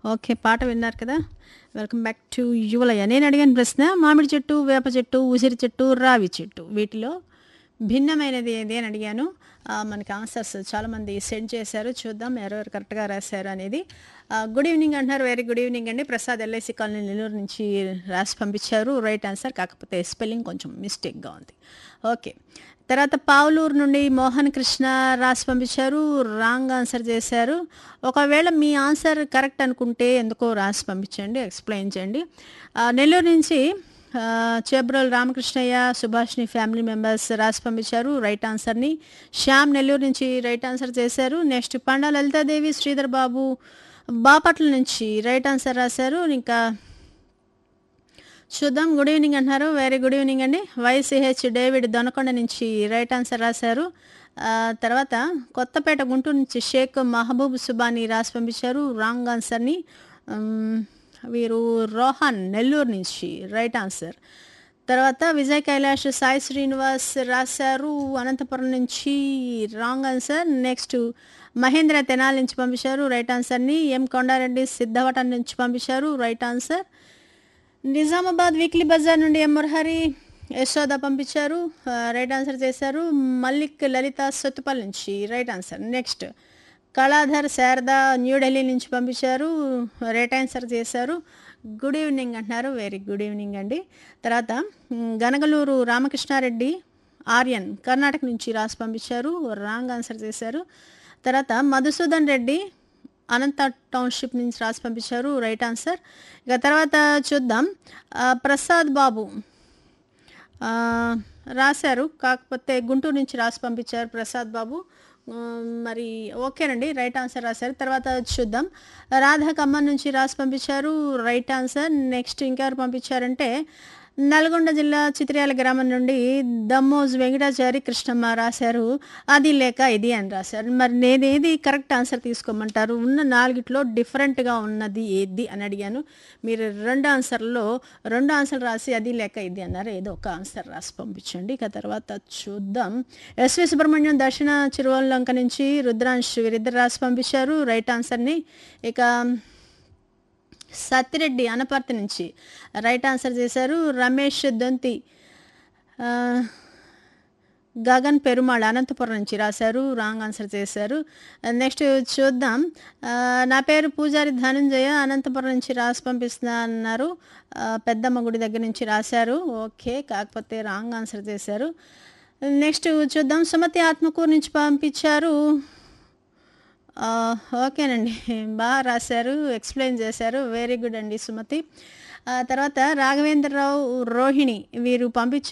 okay పాట విన్నారు కదా వెల్కమ్ బ్యాక్ టు యువలయ్య నేను అడిగిన ప్రశ్న మామిడి చెట్టు వేప చెట్టు ఉసిరి చెట్టు రావి చెట్టు వీటిలో భిన్నమైనది ఏది అని అడిగాను ఆ, మనకి ఆన్సర్స్ చాలామంది సెండ్ చేశారు చూద్దాం ఎవరెవరు కరెక్ట్గా రాశారు అనేది ఆ, గుడ్ ఈవినింగ్ అంటున్నారు వెరీ గుడ్ ఈవినింగ్ అండి ప్రసాద్ ఎల్ఐసి కాలనీ నెల్లూరు నుంచి రాసి పంపించారు రైట్ ఆన్సర్ కాకపోతే స్పెల్లింగ్ కొంచెం మిస్టేక్గా ఉంది ఓకే తర్వాత పావులూరు నుండి మోహన్ కృష్ణ రాసి పంపించారు రాంగ్ ఆన్సర్ చేశారు ఒకవేళ మీ ఆన్సర్ కరెక్ట్ అనుకుంటే ఎందుకో రాసి పంపించండి ఎక్స్ప్లెయిన్ చేయండి ఆ, నెల్లూరు నుంచి ఆ, చేబ్రోల్ రామకృష్ణయ్య సుభాష్ని ఫ్యామిలీ మెంబర్స్ రాసి పంపించారు రైట్ ఆన్సర్ని శ్యామ్ నెల్లూరు నుంచి రైట్ ఆన్సర్ చేశారు నెక్స్ట్ పండా లలితాదేవి శ్రీధర్ బాబు బాపట్ల నుంచి రైట్ ఆన్సర్ రాశారు ఇంకా చూద్దాం గుడ్ ఈవినింగ్ అంటున్నారు వెరీ గుడ్ ఈవినింగ్ అండి వైసీహెచ్ డేవిడ్ దొనకొండ నుంచి రైట్ ఆన్సర్ రాశారు ఆ, తర్వాత కొత్తపేట గుంటూరు నుంచి షేక్ మహబూబ్ సుబాని రాసి పంపించారు రాంగ్ ఆన్సర్ని ఉమ్, వీరు రోహన్ నెల్లూరు నుంచి రైట్ ఆన్సర్ తర్వాత విజయ్ కైలాష్ సాయి శ్రీనివాస్ రాశారు అనంతపురం నుంచి wrong answer next Mahendra Tenali నుంచి పంపించారు రైట్ ఆన్సర్ని ఎం కొండారెడ్డి సిద్ధవటం నుంచి పంపించారు రైట్ ఆన్సర్ నిజామాబాద్ వీక్లీ బజార్ నుండి ఎం మురహరి యశోద పంపించారు ఆ, రైట్ ఆన్సర్ చేశారు మల్లిక్ లలిత సొత్తుపల్లి నుంచి right answer next Kaladhar Sharada New Delhi నుంచి పంపించారు రైట్ ఆన్సర్ చేశారు గుడ్ ఈవినింగ్ అంటున్నారు వెరీ గుడ్ ఈవినింగ్ అండి తర్వాత మ్, గనగలూరు రామకృష్ణారెడ్డి ఆర్యన్ కర్ణాటక నుంచి రాసి పంపించారు రాంగ్ ఆన్సర్ చేశారు తర్వాత మధుసూదన్ రెడ్డి అనంత టౌన్షిప్ నుంచి రాసి పంపించారు రైట్ ఆన్సర్ ఇక తర్వాత చూద్దాం ఆ, ప్రసాద్ బాబు ఆ, రాశారు కాకపోతే గుంటూరు నుంచి రాసి పంపించారు ప్రసాద్ బాబు ఆ, మరి ఓకేనండి రైట్ ఆన్సర్ రాశారు తర్వాత చూద్దాం రాధా ఖమ్మం నుంచి రాసి పంపించారు రైట్ ఆన్సర్ నెక్స్ట్ ఇంకెవరు పంపించారంటే నల్గొండ జిల్లా చిత్రియాల గ్రామం నుండి దమ్మోజ్ వెంకటాచారి కృష్ణమ్మ రాశారు అది లేక ఇది అని రాశారు మరి నేనేది కరెక్ట్ ఆన్సర్ తీసుకోమంటారు ఉన్న నాలుగిట్లో డిఫరెంట్గా ఉన్నది ఏది అని అడిగాను మీరు రెండు ఆన్సర్లో రెండు ఆన్సర్లు రాసి అది లేక ఇది అన్నారు ఏదో ఒక ఆన్సర్ రాసి పంపించండి ఇక తర్వాత చూద్దాం ఎస్వి సుబ్రహ్మణ్యం దర్శన చిరువల్లంక నుంచి రుద్రాంశ్ వీరిద్దరు రాసి పంపించారు రైట్ ఆన్సర్ని ఇక సత్తిరెడ్డి అనపర్తి నుంచి రైట్ ఆన్సర్ చేశారు రమేష్ దొంతి ఆ, గగన్ పెరుమాళ్ అనంతపురం నుంచి రాశారు రాంగ్ ఆన్సర్ చేశారు నెక్స్ట్ చూద్దాం ఆ, నా పేరు పూజారి ధనంజయ అనంతపురం నుంచి రాసి పంపిస్తున్నా అన్నారు ఆ, పెద్దమ్మ గుడి దగ్గర నుంచి రాశారు ఓకే కాకపోతే రాంగ్ ఆన్సర్ చేశారు నెక్స్ట్ చూద్దాం సుమతి ఆత్మకూరు నుంచి పంపించారు ఆ, ఓకేనండి బాగా రాశారు ఎక్స్ప్లెయిన్ చేశారు వెరీ గుడ్ అండి సుమతి ఆ తర్వాత రాఘవేంద్రరావు రోహిణి వీరు పంపించారు